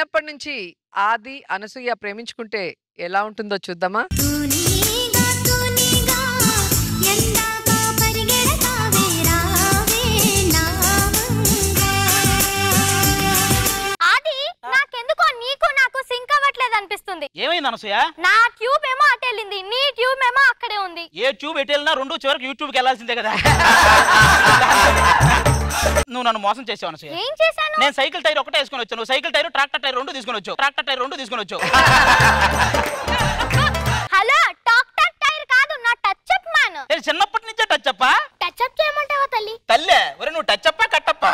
చిన్నప్పటి నుంచి ఆది అనసూయ ప్రేమించుకుంటే ఎలా ఉంటుందో చూద్దామా తూనీగా తూనీగా ఎందాక పరిగెడతావే రావే నావంగా ఆది నాకెందుకో నీకు నాకు సింక్ అవ్వట్లేదు అనిపిస్తుంది ఏమైంది అనసూయ నా ట్యూబ్ ఏమో అటు వెళ్ళింది నీ ట్యూబ్ ఏమో అక్కడే ఉంది ఏ ట్యూబ్ ఎటు వెళ్ళినా రెండు చివరికి యూట్యూబ్కి వెళ్ళాల్సిందే కదా నువ్వు నన్ను మోసం చేసావు అనసూయ ఏం చేశాను నేను సైకిల్ టైర్ ఒకటే వేసుకొని వచ్చాను నువ్వు సైకిల్ టైర్ ట్రాక్టర్ టైర్ రెండు తీసుకొని వచ్చావు ట్రాక్టర్ టైర్ రెండు తీసుకొని వచ్చావు హలో డాక్టర్ టైర్ కాదు నా టచ్ అప్ మ్యాన్ నేను చిన్నప్పటి నుంచే టచ్ అప్ప టచ్ అప్ చేయమంటావా తల్లి తల్లే ఒరే నువ్వు టచ్ అప్ప కట్టప్ప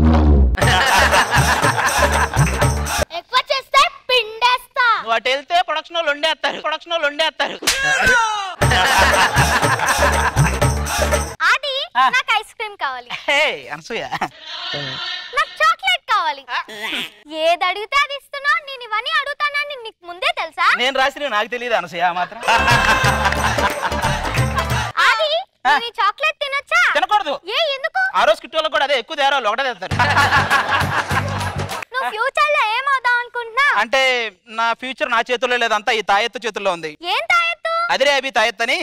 ఎక్కువ చేస్తే పిండేస్తా నువ్వు అటు వెళ్తే ప్రొడక్షన్ వాళ్ళు వండేస్తారు ప్రొడక్షన్ వాళ్ళు వండేస్తారు ఆది ఆ. నాకు ఐస్ క్రీమ్ కావాలి హే అనసూయ నాకు చాక్లెట్ కావాలి ఏది అడిగితే అది ఇస్తున్నా నేను ఇవన్నీ అడుగుతానని నీకు ముందే తెలుసా నేను రాసిన నాకు తెలియదు అనసూయ ఆ మాత్రం ఆది నేను ఈ చాక్లెట్ తినొచ్చా తినకూడదు ఏ ఎందుకు ఆ రోజు కిట్టి వాళ్ళకి కూడా అదే ఎక్కువ తేరాలు ఒకటే తెస్తారు నువ్వు ఫ్యూచర్ లో ఏమవుదాం అనుకుంటున్నా అంటే నా ఫ్యూచర్ నా చేతుల్లో లేదంతా ఈ తాయెత్తు చేతుల్లో ఉంది ఏం తాయెత్తు అదిరే అభి తాయెత్తు అని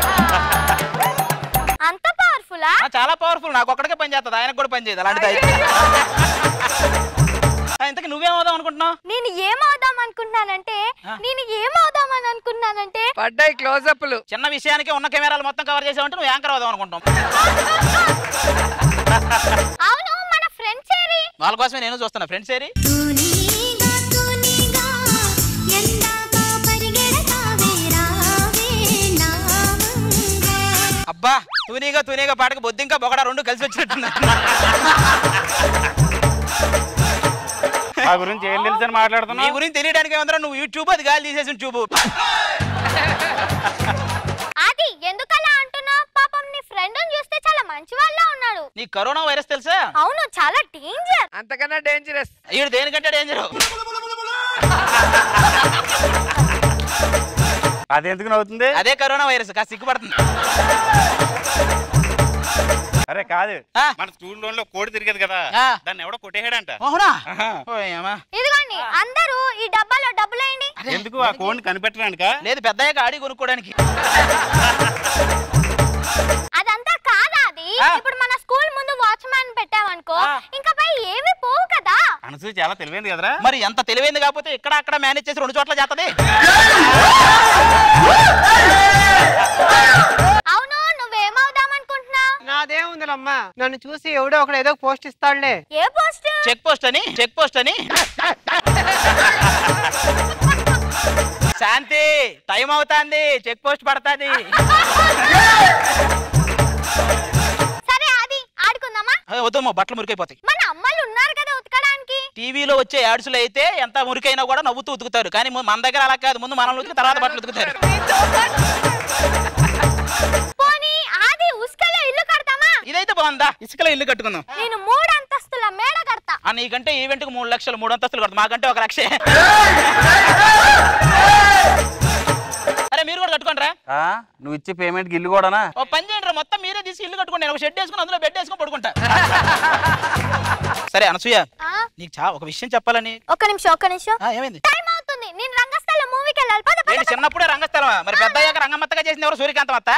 అంత పవర్ఫులా ఆ, చాలా పవర్ఫుల్ నాకు ఒక్కడికే పని చేస్తుంది ఆయనకు కూడా పని చేయదు అలాంటి తాయెత్తు ఆ, ఇంతకీ నువ్వేమవుదాం అనుకుంటున్నావు నేను ఏమవుదాం అనుకుంటున్నానంటే ఆ. నేను ఏమవుదామని అనుకుంటున్నానంటే పడ్డాయి క్లోజప్లు చిన్న విషయానికి ఉన్న కెమెరాలు మొత్తం కవర్ చేసావంటే నువ్వు యాంకర్ అవుదాం అనుకుంటాం అవును మన ఫ్రెండ్స్ ఏరి వాళ్ళ కోసమే నేను చూస్తున్నా ఫ్రెండ్స్ ఏరి తూనీగా తూనీగా ఎందాక పరిగెడతావే రావే నావంగా అబ్బా తూనీగా తూనీగా పాటకు బొద్దింకా బొగడ రెండు కలిసి వచ్చినట్టుంది మా గురించి ఏం తెలుసు అని నీ మాట్లాడుతున్నావు గురించి తెలియడానికి ఏమంటారా నువ్వు యూట్యూబ్ అది గాలి తీసేసిన ట్యూబ్ అది ఎందుకలా అంటున్నావు పాపం నీ ఫ్రెండ్ చూస్తే చాలా మంచి వాళ్ళ ఉన్నాడు నీ కరోనా వైరస్ తెలుసా అవును చాలా డేంజర్ అంతకన్నా డేంజరస్ ఈడు దేనికంటే డేంజర్ అది ఎందుకు నవ్వుతుంది అదే కరోనా వైరస్ కాస్త సిగ్గుపడుతుంది అరే కాదు ఆ. మన స్కూల్ లో కోడి తిరిగేది కదా ఆ. దాన్ని ఎవడో కొట్టేహాడంట అవునా ఆహా. ఓయమ్మా. ఇదిగోండి అందరూ ఈ డబ్బాలో డబ్బులేయండి ఎందుకు ఆ కోడిని కనిపెట్టడానిక లేదు పెద్దయ్యాక ఆడి కొనుక్కోవడానికి అదంతా కాదా అది ఆ. ఇప్పుడు మన స్కూల్ ముందు వాచ్మ్యాన్ పెట్టావనుకో ఆ. ఇంకా పై ఏమి పోవు కదా అనసూయ చాలా తెలివైంది కదరా మరి ఎంత తెలివైంది కాకపోతే ఇక్కడ అక్కడ మేనేజ్ చేసి రెండు చోట్ల చేస్తది అవును నువ్వేమవుదాం అనుకుంటున్నావు నాదేముందిలమ్మా నన్ను చూసి ఎవడో ఒకడు ఏదో పోస్ట్ ఇస్తాడులే ఏ పోస్ట్ చెక్ పోస్ట్ అని చెక్ పోస్ట్ అని శాంతి టైం అవుతాంది చెక్ పోస్ట్ పడతాది సరే అది ఆడుకుందామా అదే వద్దమ్మా బట్టలు మురికైపోతాయి మన అమ్మలు ఉన్నారు కదా ఉతకడానికి టీవీలో వచ్చే యాడ్స్లో అయితే ఎంత మురికైనా కూడా నవ్వుతూ ఉతుకుతారు కానీ ము- మన దగ్గర అలా కాదు ముందు మనం ఉతికి తర్వాత బట్టలు ఉతుకుతారు పోనీ ఆది ఉసుకలో ఇల్లు కడతామా ఇదైతే బాగుందా ఇసుకలో ఇల్లు కట్టుకుందాం నేను మూడు అంతస్తుల మేడ కడతా ఆ నీకంటే ఈవెంట్ కు మూడు లక్షలు మూడు అంతస్తులు కడతాం మాకంటే ఒక లక్షే అరే మీరు కూడా కట్టుకోండి రా నువ్వు ఇచ్చే పేమెంట్ కి ఇల్లు కూడానా ఓ పని చేయండి రా మొత్తం మీరే తీసి ఇల్లు కట్టుకోండి నేను ఒక షెడ్ వేసుకుని అందులో బెడ్ వేసుకుని పడుకుంటా సరే అనసూయ ఆ, నీకు చా ఒక విషయం చెప్పాలని ఒక్క నిమిషం ఒక్క నిమిషం ఆ, ఏమైంది టైం అవుతుంది నేను రంగస్థలం మూవీకి వెళ్ళాలి పద పద ఏంటి చిన్నప్పుడే రంగస్థలమా మరి పెద్ద అయ్యాక రంగమ్మత్తగా చేసింది ఎవరు సూర్యకాంతం అత్త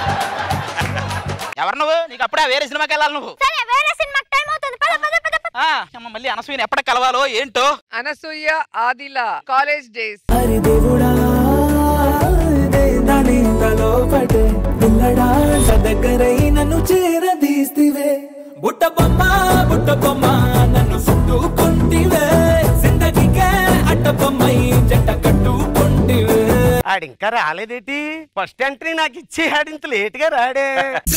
ఎవరు నువ్వు నీకు అప్పుడే వేరే సినిమాకి వెళ్ళాలి నువ్వు సరే వేరే సినిమాకి టైం అవుతుంది పద పద పద పద ఆ, అమ్మ, మళ్ళీ అనసూయని ఎప్పటికి కలవాలో ఏంటో అనసూయ ఆదిలా కాలేజ్ డేస్ హరి దేవుడా ఇదే దాని తలో పడే పిల్లడా దగ్గరై నన్ను చేరదీస్తివే బుట్ట బొమ్మ బుట్ట బొమ్మ నన్ను చుట్టుకుంటివే జిందగీకే అట్ట బొమ్మై జంట కట్టుకుంటివే ఆడింకా రాలేదేటి ఫస్ట్ ఎంట్రీ నాకు ఇచ్చి ఆడింత లేట్ గా రాడే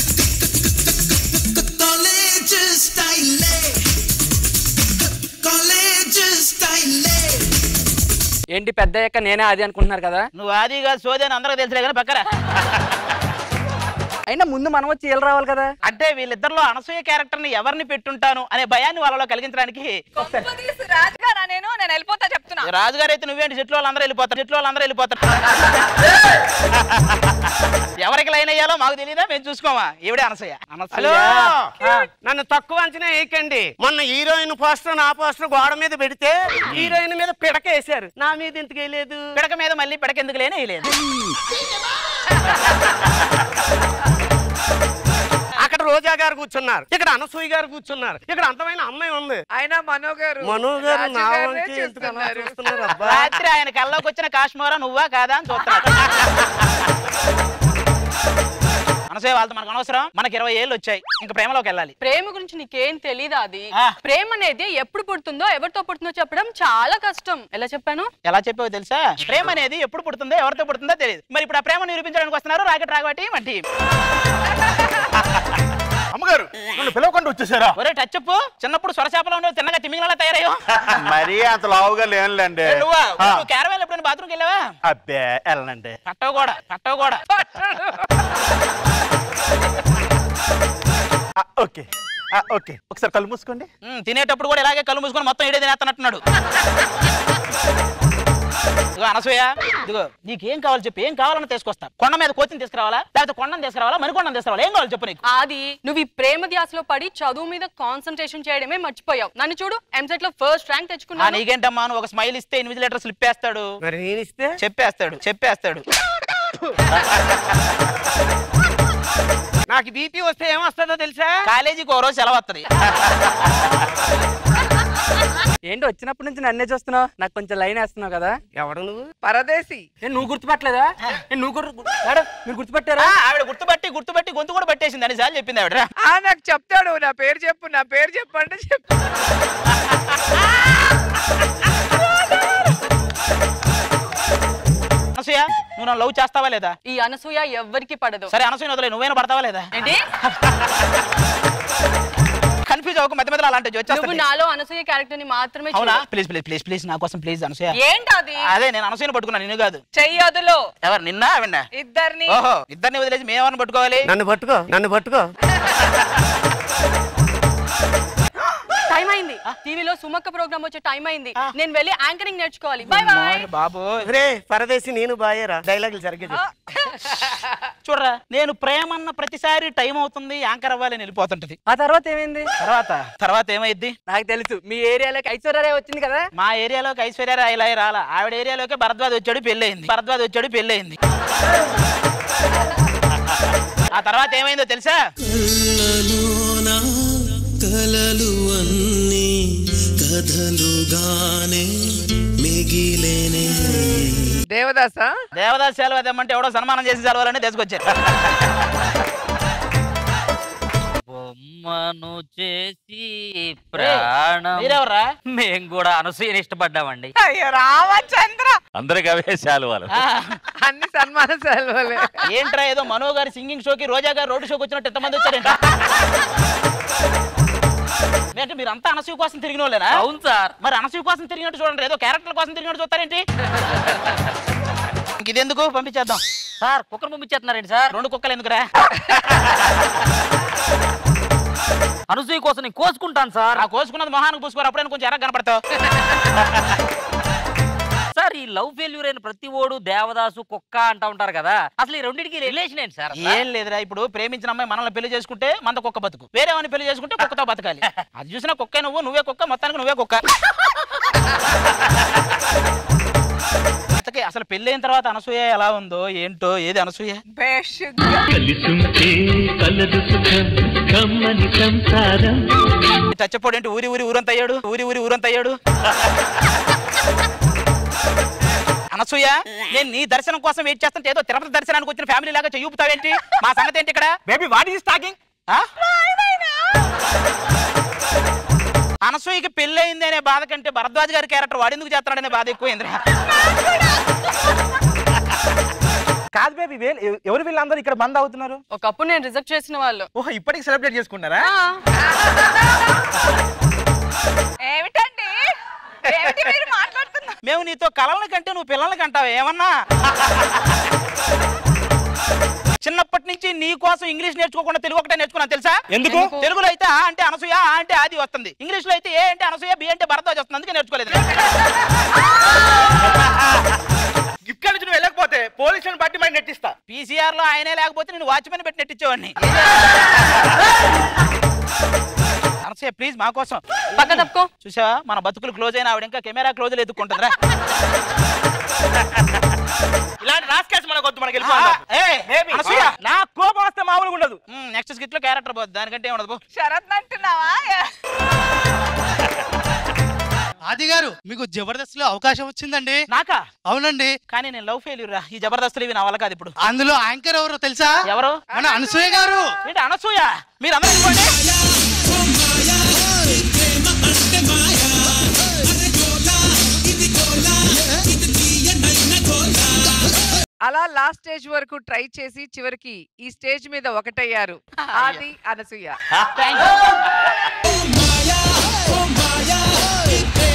కాలేజ్ స్టైలే కాలేజ్ స్టైలే ఏంటి పెద్ద అయ్యాక నేనే అది అనుకుంటున్నారు కదా నువ్వు ఆది కాదు సోది అని అందరికీ తెలుసులే కానీ పక్కన అయినా ముందు మనం వచ్చి ఏళ్ళు రావాలి కదా అంటే వీళ్ళిద్దరిలో అనసూయ క్యారెక్టర్ ని ఎవరిని పెట్టుంటాను అనే భయాన్ని వాళ్ళలో కలిగించడానికి రాజుగారా నేను నేను వెళ్ళిపోతా చెప్తున్నా రాజుగారు అయితే నువ్వేంటి చెట్లు వాళ్ళందరూ వెళ్ళిపోతారు చెట్లు వాళ్ళందరూ వెళ్ళిపోతారు ఎవరికి లైన్ అయ్యాలో మాకు తెలియదా మేము చూసుకోమా ఈవిడే అనసూయ హలో అనసూయ నన్ను తక్కువ అంచనా వేయకండి మొన్న హీరోయిన్ పోస్టర్ నా పోస్టర్ గోడ మీద పెడితే హీరోయిన్ మీద పిడక వేశారు నా మీద ఎందుకు వేయలేదు పిడక మీద మళ్ళీ పిడక ఎందుకు లేని లేదు అక్కడ రోజా గారు కూర్చున్నారు ఇక్కడ అనసూయ గారు కూర్చున్నారు ఇక్కడ అందమైన అమ్మాయి ఉంది ఆయన మనో గారు మనో గారు రాజు నా గారినే వంకే ఎందుకు అలా చూస్తున్నారు. చూస్తున్నారు అబ్బా రాత్రి ఆయన కల్లోకి వచ్చిన కాశ్మీరా నువ్వా కాదా అని చూస్తున్నాడు అనసూయ వాళ్ళతో మనకు అనవసరం మనకి ఇరవై ఏళ్ళు వచ్చాయి ఇంకా ప్రేమలోకి వెళ్ళాలి ప్రేమ గురించి నీకేం తెలీదా అది ఆ. ప్రేమ అనేది ఎప్పుడు పుడుతుందో ఎవరితో పుడుతుందో చెప్పడం చాలా కష్టం ఎలా చెప్పాను ఎలా చెప్పావో తెలుసా ప్రేమ అనేది ఎప్పుడు పుడుతుందో ఎవరితో పుడుతుందో తెలియదు మరి ఇప్పుడు ఆ ప్రేమ నిరూపించడానికి వస్తున్నారు రాకెట్ రాగబట్టి మన టీం అమ్మగారు నన్ను పిలవకుండా వచ్చేసారా ఒరే టచ్ చెప్పు చిన్నప్పుడు స్వరచేపలో ఉండే తిన్నగా తిమింగలా తయారయ్యో మరీ అంత లావుగా లేనులేండి నువ్వా ఆ. నువ్వు క్యారవేల్ ఎప్పుడైనా బాత్రూమ్కి వెళ్ళావా అబ్బే వెళ్ళనండి పట్టవు కూడా పట్టవు కూడా ఆ, ఓకే ఆ, ఓకే ఒకసారి కళ్ళు మూసుకోండి ఉమ్, తినేటప్పుడు కూడా ఇలాగే కళ్ళు మూసుకొని మొత్తం ఇడే తినేస్తున్నట్టున్నాడు ఇదిగో అనసూయ ఇదిగో నీకేం కావాలి చెప్పు ఏం కావాలని తీసుకొస్తా కొండ మీద కోతిని తీసుకురావాలా లేకపోతే కొండను తీసుకురావాలా మరికొండను తీసుకురావాలా ఏం కావాలి చెప్పు నీకు ఆది నువ్వు ఈ ప్రేమ ధ్యాసలో పడి చదువు మీద కాన్సన్ట్రేషన్ చేయడమే మర్చిపోయావు నన్ను చూడు ఎంసెట్ లో ఫస్ట్ ర్యాంక్ ఆ, తెచ్చుకున్నాను నీకేంటమ్మా నువ్వు ఒక స్మైల్ ఇస్తే ఇన్విజిలేటర్ స్లిప్ వేస్తాడు మరి నేను ఇస్తే చెప్పేస్తాడు చెప్పేస్తాడు నాకు బీపీ వస్తే ఏమొస్తుందో తెలుసా కాలేజీకి ఓ రోజు సెలవు వస్తుంది ఏంటి వచ్చినప్పటి నుంచి నన్నే చూస్తున్నావు నాకు కొంచెం లైన్ వేస్తున్నావు కదా ఎవడు నువ్వు పరదేశి ఏ, నువ్వు గుర్తుపట్టలేదా ఏ, నువ్వు గుర్తు మేడం మీరు గుర్తుపట్టారా ఆవిడ గుర్తుపట్టి గుర్తుపట్టి గొంతు కూడా పట్టేసింది అని సార్లు చెప్పింది ఆవిడ ఆ నాకు చెప్తాడు నా పేరు చెప్పు నా పేరు చెప్పు అంటే చెప్పు అనసూయ నువ్వు నన్ను లవ్ చేస్తావా లేదా ఈ అనసూయ ఎవ్వరికి పడదు సరే అనసూయ వదిలే నువ్వైనా పడతావా లేదా ఏంటి కన్ఫ్యూజ్ అవ్వకు మధ్య మధ్యలో అలాంటి నువ్వు వచ్చేస్తా నాలో అనసూయ క్యారెక్టర్ ని మాత్రమే అవునా చూడు ప్లీజ్ ప్లీజ్ ప్లీజ్ ప్లీజ్ నా కోసం ప్లీజ్ అనసూయ ఏంటది అదే నేను అనసూయని పట్టుకున్నా నిన్ను కాదు చెయ్యదులో ఎవరు నిన్న ఆవిడ ఇద్దరిని ఓహో ఇద్దరిని వదిలేసి మేమని పట్టుకోవాలి నన్ను పట్టుకో నన్ను పట్టుకో టైం అయింది టీవీలో సుమక్క ప్రోగ్రామ్ వచ్చే టైం అయింది నేను వెళ్ళి యాంకరింగ్ నేర్చుకోవాలి బాయ్ బాయ్ బాబు రే పరదేశి నేను బాయేరా డైలాగులు సరిగ్గా చెప్పు. చూడరా నేను ప్రేమ అన్న ప్రతిసారి టైం అవుతుంది యాంకర్ అవ్వాలని వెళ్ళిపోతుంటది ఆ తర్వాత ఏమైంది తర్వాత తర్వాత ఏమైద్ది నాకు తెలుసు మీ ఏరియాలోకి ఐశ్వర్య వచ్చింది కదా మా ఏరియాలోకి ఐశ్వర్య రాయ్ ఇలా రాలా ఆవిడ ఏరియాలోకి భరద్వాజ్ వచ్చాడు పెళ్ళయింది భరద్వాజ్ వచ్చాడు పెళ్ళయింది ఆ తర్వాత ఏమైందో తెలుసా కళ్ళలోన కలలు అన్నీ కథలుగానే మిగిలేనే దేవదాస దేవదాస్ సెలవు తెమ్మంటే ఎవడో సన్మానం చేసి సెలవులని తీసుకొచ్చారు బొమ్మను చేసి ప్రాణం మీరెవరా మేము కూడా అనసూయని ఇష్టపడ్డామండి అయ్యో రామచంద్ర అందరికి అవే శాలువాలు ఆ, అన్ని సన్మాన సెలవులే ఏంట్రా ఏదో మనో గారి సింగింగ్ షోకి రోజా గారు రోడ్డు షోకి వచ్చినట్టు ఎంతమంది వచ్చారేంట అంటే మీరంతా అనసూయ కోసం తిరిగిన వాళ్ళేనా అవును సార్ మరి అనసూయ కోసం తిరిగినట్టు చూడండి ఏదో క్యారెక్టర్ కోసం తిరిగినట్టు చూస్తారేంటి ఇంక ఇదెందుకు పంపించేద్దాం సార్ కుక్కర్ పంపించేస్తున్నారండి సార్ రెండు కుక్కలు ఎందుకురా అనసూయ కోసం నేను కోసుకుంటాను సార్ ఆ కోసుకున్నది మొహానికి పూసుకోరు అప్పుడైనా కొంచెం ఎర్ర కనపడతావు సార్ ఈ లవ్ ఫెయిల్యూర్ అయిన ప్రతి ఓడు దేవదాసు కుక్క అంటా ఉంటారు కదా అసలు ఈ రెండింటికి రిలేషన్ ఏంటి సార్ ఏం లేదురా ఇప్పుడు ప్రేమించిన అమ్మాయి మనల్ని పెళ్లి చేసుకుంటే మన కుక్క బతుకు వేరే వాడిని పెళ్లి చేసుకుంటే కుక్కతో బతకాలి అది చూసినా కుక్కే నువ్వు నువ్వే కుక్క మొత్తానికి నువ్వే కుక్క ఇంతకీ అసలు పెళ్లి అయిన తర్వాత అనసూయ ఎలా ఉందో ఏంటో ఏది అనసూయ బేషుగ్గా కలిసుంటే కలదు సుఖం కమ్మని సంసారం చచ్చపోడు ఏంటి ఊరి ఊరి ఊరంత అయ్యాడు ఊరి ఊరి ఊరంత అయ్యాడు అనసూయ నేను నీ దర్శనం కోసం వెయిట్ చేస్తుంటే ఏదో తిరుపతి దర్శనానికి వచ్చిన ఫ్యామిలీ లాగా చెయ్యూపుతావేంటి మా సంగతి ఏంటి ఇక్కడ బేబీ వాట్ ఈస్ టాకింగ్ ఆ? అనసూయకి పెళ్లి అయింది అనే బాధ కంటే భరద్వాజ్ గారి క్యారెక్టర్ వాడెందుకు చేస్తున్నాడనే బాధ ఎక్కువైందిరా కాదు బేబీ ఎవరు వీళ్ళందరూ ఇక్కడ బంద్ అవుతున్నారు ఒకప్పుడు నేను రిజెక్ట్ చేసిన వాళ్ళు ఓహో ఇప్పటికి సెలబ్రేట్ చేసుకున్నారా ఏమిటండి ఏమిటి మీరు మాట్లాడుతున్నారు మేము నీతో కలల కంటే నువ్వు పిల్లల కంటావా ఏమన్నా చిన్నప్పటి నుంచి నీ కోసం ఇంగ్లీష్ నేర్చుకోకుండా తెలుగు ఒకటే నేర్చుకున్నాను తెలుసా ఎందుకు? తెలుగులో అయితే ఆ అంటే అనసూయ ఆ అంటే ఆది వస్తుంది ఇంగ్లీష్ లో అయితే ఏ అంటే అనసూయ బి అంటే భరద్వాజ్ వస్తుంది అందుకే నేర్చుకోలేదు నెట్టిస్తా పీసీఆర్ లో ఆయనే లేకపోతే నేను వాచ్మెన్ పెట్టి నెట్టించేవాడిని అనసూయ ప్లీజ్ మా కోసం పక్క తప్పుకో చూసావా మన బతుకులు క్లోజ్ అయిన ఆవిడ ఇంకా కెమెరా క్లోజ్ ఎత్తుకుంటుందిరా ఇలాంటి రాస్కేస్ మనకు వద్దు మనకి వెళ్ళిపోదాం. Baby. అనసూయ నా కోపం వస్తే మామూలుగా ఉండదు నెక్స్ట్ స్కిట్ లో క్యారెక్టర్ పోద్ది దానికంటే ఏం ఉండదు పో. శరత్ అంటున్నావా ఆది గారు మీకు జబర్దస్త్ లో అవకాశం వచ్చిందండి నాకా అవునండి కానీ నేను లవ్ ఫెయిల్యూర్ రా ఈ జబర్దస్తులు ఇవి నా వల్ల కాదు ఇప్పుడు అందులో యాంకర్ ఎవరో తెలుసా ఎవరు మన అనసూయ గారు ఏంటి అనసూయ మీరు అందరూ ఇవ్వండి అలా లాస్ట్ స్టేజ్ వరకు ట్రై చేసి చివరికి ఈ స్టేజ్ మీద ఒకటయ్యారు ఆది అనసూయ థ్యాంక్ యూ